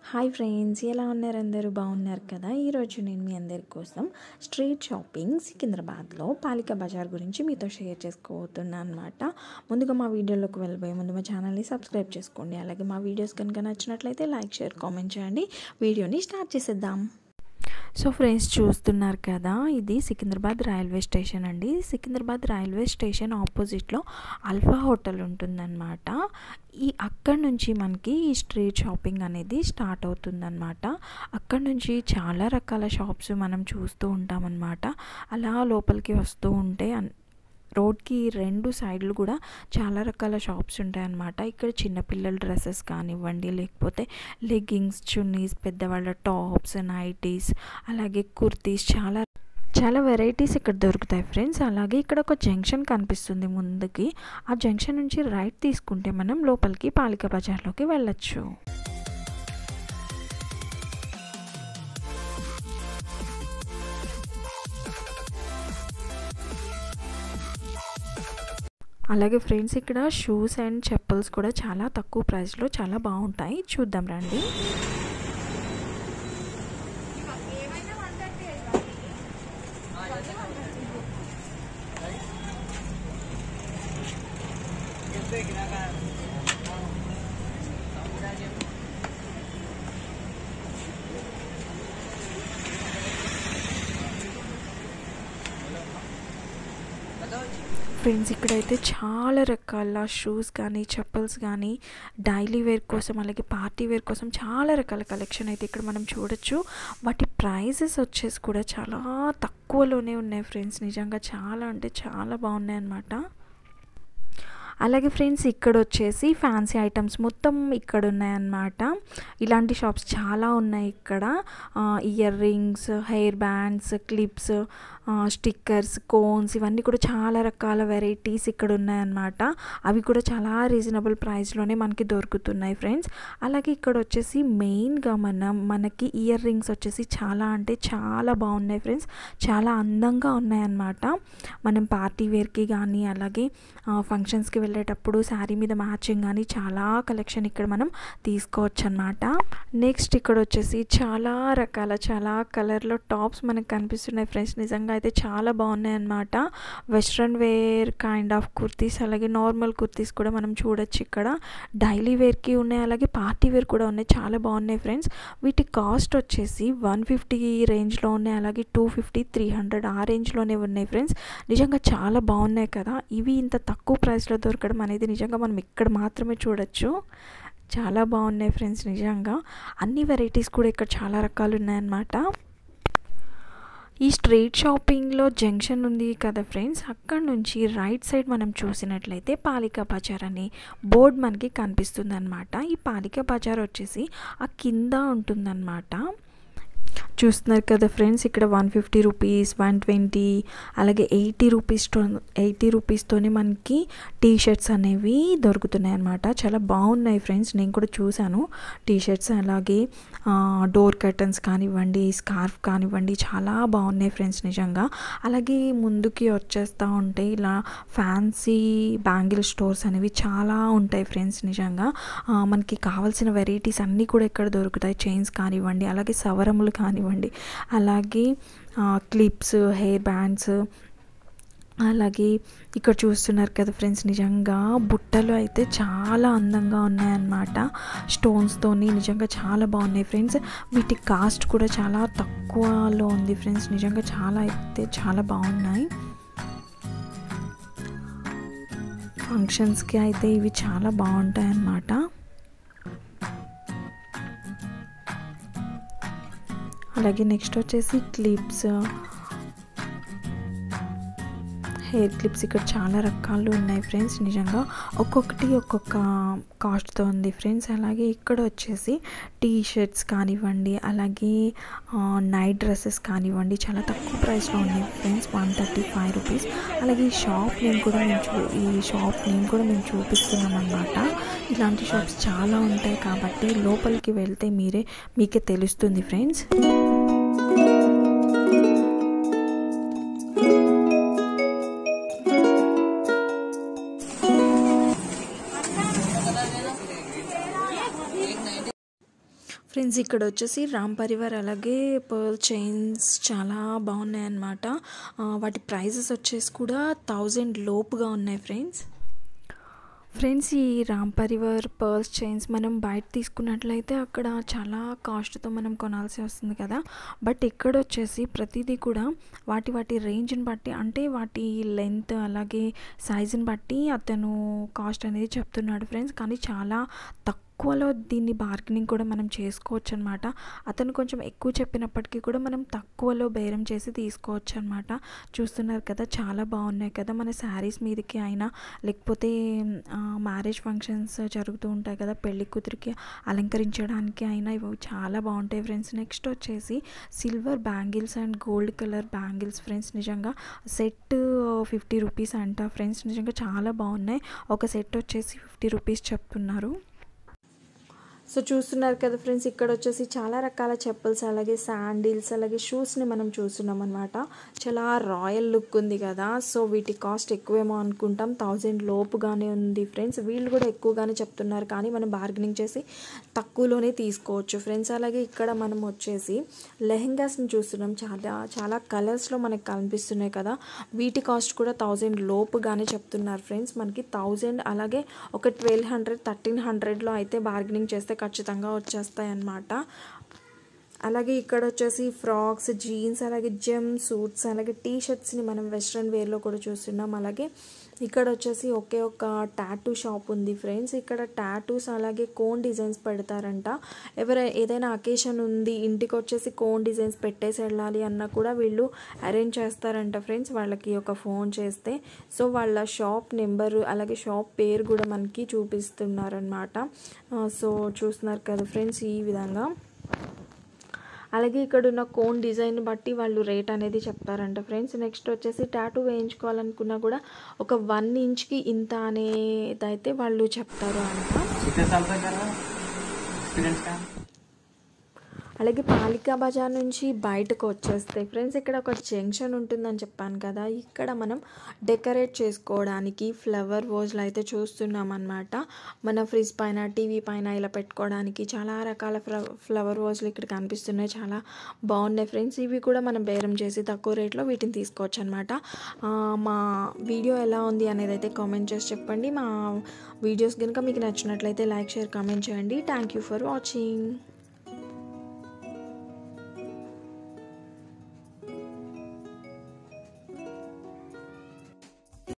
hi friends ఎలా ఉన్నారు అందరూ బాగున్నారు కదా ఈరోజు నేను మీ అందరి కోసం స్ట్రీట్ షాపింగ్ సికింద్రాబాద్లో పాలిక బజార్ గురించి మీతో షేర్ చేసుకోబోతున్నాను అనమాట ముందుగా మా వీడియోలోకి వెళ్ళబోయే ముందు మా ఛానల్ని సబ్స్క్రైబ్ చేసుకోండి అలాగే మా వీడియోస్ కనుక నచ్చినట్లయితే లైక్ షేర్ కామెంట్ చేయండి వీడియోని స్టార్ట్ చేసేద్దాం సో ఫ్రెండ్స్ చూస్తున్నారు కదా ఇది సికింద్రాబాద్ రైల్వే స్టేషన్ అండి సికింద్రాబాద్ రైల్వే స్టేషన్ ఆపోజిట్లో అల్ఫా హోటల్ ఉంటుందన్నమాట ఈ అక్కడి నుంచి మనకి ఈ స్ట్రీట్ షాపింగ్ అనేది స్టార్ట్ అవుతుందన్నమాట అక్కడి నుంచి చాలా రకాల షాప్స్ మనం చూస్తూ ఉంటామన్నమాట అలా లోపలికి వస్తూ ఉంటే రోడ్కి రెండు సైడ్లు కూడా చాలా రకాల షాప్స్ ఉంటాయన్నమాట ఇక్కడ చిన్నపిల్లల డ్రెస్సెస్ కానివ్వండి లేకపోతే లెగ్గింగ్స్ చున్నీస్ పెద్దవాళ్ళ టాప్స్ నైటీస్ అలాగే కుర్తీస్ చాలా చాలా వెరైటీస్ ఇక్కడ దొరుకుతాయి ఫ్రెండ్స్ అలాగే ఇక్కడ ఒక జంక్షన్ కనిపిస్తుంది ముందుకి ఆ జంక్షన్ నుంచి రైట్ తీసుకుంటే మనం లోపలికి పాలిక బజార్లోకి వెళ్ళొచ్చు అలాగే ఫ్రెండ్స్ ఇక్కడ షూస్ అండ్ చెప్పల్స్ కూడా చాలా తక్కువ ప్రైస్లో చాలా బాగుంటాయి చూద్దాం రండి ఫ్రెండ్స్ ఇక్కడైతే చాలా రకాల షూస్ కానీ చెప్పల్స్ కానీ డైలీ వేర్ కోసం అలాగే పార్టీ వేర్ కోసం చాలా రకాల కలెక్షన్ అయితే ఇక్కడ మనం చూడొచ్చు వాటి ప్రైజెస్ వచ్చేసి కూడా చాలా తక్కువలోనే ఉన్నాయి ఫ్రెండ్స్ నిజంగా చాలా అంటే చాలా బాగున్నాయి అన్నమాట అలాగే ఫ్రెండ్స్ ఇక్కడ వచ్చేసి ఫ్యాన్సీ ఐటమ్స్ మొత్తం ఇక్కడ ఉన్నాయన్నమాట ఇలాంటి షాప్స్ చాలా ఉన్నాయి ఇక్కడ ear rings hair bands clips stickers cones ఇవన్నీ కూడా చాలా రకాల వెరైటీస్ ఇక్కడ ఉన్నాయన్నమాట అవి కూడా చాలా రీజనబుల్ ప్రైస్లోనే మనకి దొరుకుతున్నాయి ఫ్రెండ్స్ అలాగే ఇక్కడ వచ్చేసి మెయిన్గా మనం మనకి ఇయర్ రింగ్స్ వచ్చేసి చాలా అంటే చాలా బాగున్నాయి ఫ్రెండ్స్ చాలా అందంగా ఉన్నాయన్నమాట మనం పార్టీ వేర్కి కానీ అలాగే ఫంక్షన్స్కి వెళ్ళేటప్పుడు శారీ మీద మ్యాచింగ్ కానీ చాలా కలెక్షన్ ఇక్కడ మనం తీసుకోవచ్చు అనమాట నెక్స్ట్ ఇక్కడ వచ్చేసి చాలా రకాల చాలా కలర్లో టాప్స్ మనకు కనిపిస్తున్నాయి ఫ్రెండ్స్ నిజంగా అయితే చాలా బాగున్నాయి అన్నమాట western wear kind of kurtis అలాగే నార్మల్ కుర్తీస్ కూడా మనం చూడొచ్చు ఇక్కడ డైలీ వేర్కి ఉన్నాయి అలాగే పార్టీ వేర్ కూడా ఉన్నాయి చాలా బాగున్నాయి ఫ్రెండ్స్ వీటి కాస్ట్ వచ్చేసి వన్ ఫిఫ్టీ రేంజ్లో ఉన్నాయి అలాగే టూ ఫిఫ్టీ త్రీ హండ్రెడ్ ఆ రేంజ్లోనే ఉన్నాయి ఫ్రెండ్స్ నిజంగా చాలా బాగున్నాయి కదా ఇవి ఇంత తక్కువ ప్రైస్లో దొరకడం అనేది నిజంగా మనం ఇక్కడ మాత్రమే చూడొచ్చు చాలా బాగున్నాయి ఫ్రెండ్స్ నిజంగా అన్ని వెరైటీస్ కూడా ఇక్కడ చాలా రకాలు ఉన్నాయన్నమాట ఈ స్ట్రీట్ షాపింగ్లో జంక్షన్ ఉంది కదా ఫ్రెండ్స్ అక్కడ నుంచి రైట్ సైడ్ మనం చూసినట్లయితే పాలిక బజార్ అనే బోర్డ్ మనకి కనిపిస్తుంది అనమాట ఈ పాలిక బజార్ వచ్చేసి ఆ కింద ఉంటుందన్నమాట చూస్తున్నారు కదా ఫ్రెండ్స్ ఇక్కడ one fifty rupees one twenty అలాగే ఎయిటీ రూపీస్తో ఎయిటీ రూపీస్తోనే మనకి టీ షర్ట్స్ అనేవి దొరుకుతున్నాయి అన్నమాట చాలా బాగున్నాయి ఫ్రెండ్స్ నేను కూడా చూశాను టీ షర్ట్స్ అలాగే డోర్ కర్టన్స్ కానివ్వండి స్కార్ఫ్ కానివ్వండి చాలా బాగున్నాయి ఫ్రెండ్స్ నిజంగా అలాగే ముందుకి వచ్చేస్తూ ఉంటే ఇలా ఫ్యాన్సీ బ్యాంగిల్ స్టోర్స్ అనేవి చాలా ఉంటాయి ఫ్రెండ్స్ నిజంగా మనకి కావాల్సిన వెరైటీస్ అన్నీ కూడా ఇక్కడ దొరుకుతాయి చైన్స్ కానివ్వండి అలాగే సవరములు కానివ్వండి అలాగే క్లిప్స్ హెయిర్ బ్యాండ్స్ అలాగే ఇక్కడ చూస్తున్నారు కదా ఫ్రెండ్స్ నిజంగా బుట్టలు అయితే చాలా అందంగా ఉన్నాయన్నమాట స్టోన్స్తోని నిజంగా చాలా బాగున్నాయి ఫ్రెండ్స్ వీటి కాస్ట్ కూడా చాలా తక్కువలో ఉంది ఫ్రెండ్స్ నిజంగా చాలా అయితే చాలా బాగున్నాయి ఫంక్షన్స్కి అయితే ఇవి చాలా బాగుంటాయి అన్నమాట అలాగే నెక్స్ట్ వచ్చేసి క్లిప్స్ హెయిర్ క్లిప్స్ ఇక్కడ చాలా రకాలు ఉన్నాయి ఫ్రెండ్స్ నిజంగా ఒక్కొక్కటి ఒక్కొక్క కాస్ట్తో ఉంది ఫ్రెండ్స్ అలాగే ఇక్కడ వచ్చేసి టీ షర్ట్స్ కానివ్వండి అలాగే నైట్ డ్రెస్సెస్ కానివ్వండి చాలా తక్కువ ప్రైస్లో ఉన్నాయి friends one thirty five rupees అలాగే ఈ షాప్ నేను కూడా మేము చూ ఈ షాప్ నేను కూడా మేము చూపిస్తున్నాం అనమాట ఇలాంటి షాప్స్ చాలా ఉంటాయి కాబట్టి లోపలికి వెళ్తే మీరే మీకే తెలుస్తుంది ఫ్రెండ్స్ ఫ్రెండ్స్ ఇక్కడ వచ్చేసి రామ్ పరివార్ అలాగే పర్ల్ చైన్స్ చాలా బాగున్నాయి అన్నమాట వాటి ప్రైజెస్ వచ్చేసి కూడా థౌజండ్ లోపుగా ఉన్నాయి ఫ్రెండ్స్ ఫ్రెండ్స్ ఈ రామ్ పరివార్ పర్ల్స్ చైన్స్ మనం బయట తీసుకున్నట్లయితే అక్కడ చాలా కాస్ట్తో మనం కొనాల్సి వస్తుంది కదా బట్ ఇక్కడ వచ్చేసి ప్రతిదీ కూడా వాటి వాటి రేంజ్ని బట్టి అంటే వాటి లెంత్ అలాగే సైజుని బట్టి అతను కాస్ట్ అనేది చెప్తున్నాడు ఫ్రెండ్స్ కానీ చాలా తక్కువ తక్కువలో దీన్ని బార్గెనింగ్ కూడా మనం చేసుకోవచ్చు అనమాట అతను కొంచెం ఎక్కువ చెప్పినప్పటికీ కూడా మనం తక్కువలో బేరం చేసి తీసుకోవచ్చు అనమాట చూస్తున్నారు కదా చాలా బాగున్నాయి కదా మన శారీస్ మీదకి అయినా లేకపోతే మ్యారేజ్ ఫంక్షన్స్ జరుగుతూ ఉంటాయి కదా పెళ్లి కూతురికి అలంకరించడానికి అయినా ఇవి చాలా బాగుంటాయి ఫ్రెండ్స్ నెక్స్ట్ వచ్చేసి silver bangles and gold colour bangles friends నిజంగా సెట్ ఫిఫ్టీ రూపీస్ అంట ఫ్రెండ్స్ నిజంగా చాలా బాగున్నాయి ఒక సెట్ వచ్చేసి ఫిఫ్టీ రూపీస్ చెప్తున్నారు సో చూస్తున్నారు కదా ఫ్రెండ్స్ ఇక్కడ వచ్చేసి చాలా రకాల చెప్పల్స్ అలాగే శాండిల్స్ అలాగే షూస్ని మనం చూస్తున్నాం అనమాట చాలా రాయల్ లుక్ ఉంది కదా సో వీటి కాస్ట్ ఎక్కువేమో అనుకుంటాం థౌజండ్ లోపుగానే ఉంది ఫ్రెండ్స్ వీళ్ళు కూడా ఎక్కువగానే చెప్తున్నారు కానీ మనం బార్గెనింగ్ చేసి తక్కువలోనే తీసుకోవచ్చు ఫ్రెండ్స్ అలాగే ఇక్కడ మనం వచ్చేసి లెహెంగాస్ని చూస్తున్నాం చాలా చాలా కలర్స్లో మనకు కనిపిస్తున్నాయి కదా వీటి కాస్ట్ కూడా థౌజండ్ లోపుగానే చెప్తున్నారు ఫ్రెండ్స్ మనకి థౌజండ్ అలాగే ఒక ట్వెల్వ్ హండ్రెడ్ థర్టీన్ హండ్రెడ్లో అయితే బార్గెనింగ్ చేస్తే ఖచ్చితంగా వచ్చేస్తాయి అన్నమాట అలాగే ఇక్కడ వచ్చేసి ఫ్రాక్స్ జీన్స్ అలాగే జెమ్ సూట్స్ అలాగే టీ షర్ట్స్ని మనం వెస్ట్రన్ వేర్లో కూడా చూస్తున్నాం అలాగే ఇక్కడ వచ్చేసి ఒకే ఒక టాటూ షాప్ ఉంది ఫ్రెండ్స్ ఇక్కడ టాటూస్ అలాగే కోన్ డిజైన్స్ పెడతారంట ఎవరై ఏదైనా అకేషన్ ఉంది ఇంటికి వచ్చేసి కోన్ డిజైన్స్ పెట్టేసి వెళ్ళాలి అన్నా కూడా వీళ్ళు అరేంజ్ చేస్తారంట ఫ్రెండ్స్ వాళ్ళకి ఒక ఫోన్ చేస్తే సో వాళ్ళ షాప్ నెంబరు అలాగే షాప్ పేరు కూడా మనకి చూపిస్తున్నారనమాట సో చూస్తున్నారు కదా ఫ్రెండ్స్ ఈ విధంగా అలాగే ఇక్కడ ఉన్న కోన్ డిజైన్ బట్టి వాళ్ళు రేట్ అనేది చెప్తారంట ఫ్రెండ్స్ నెక్స్ట్ వచ్చేసి టాటూ వేయించుకోవాలనుకున్నా కూడా ఒక వన్ ఇంచ్కి ఇంత అనేదైతే వాళ్ళు చెప్తారు అంట कितने साल तक कर रहा है एक्सपीरियंस का అలాగే పాలికా బజార్ నుంచి బయటకు వచ్చేస్తే ఫ్రెండ్స్ ఇక్కడ ఒక జంక్షన్ ఉంటుందని చెప్పాను కదా ఇక్కడ మనం డెకరేట్ చేసుకోవడానికి ఫ్లవర్ వాజ్లు అయితే చూస్తున్నాం అనమాట మన ఫ్రిడ్జ్ పైన టీవీ పైన ఇలా పెట్టుకోవడానికి చాలా రకాల ఫ్ల ఫ్లవర్ వాజ్లు ఇక్కడ కనిపిస్తున్నాయి చాలా బాగున్నాయి ఫ్రెండ్స్ ఇవి కూడా మనం బేరం చేసి తక్కువ రేట్లో వీటిని తీసుకోవచ్చు అనమాట మా వీడియో ఎలా ఉంది అనేది అయితే కామెంట్ చేసి చెప్పండి మా వీడియోస్ కనుక మీకు నచ్చినట్లయితే లైక్ షేర్ కామెంట్ చేయండి థ్యాంక్ యూ ఫర్ వాచింగ్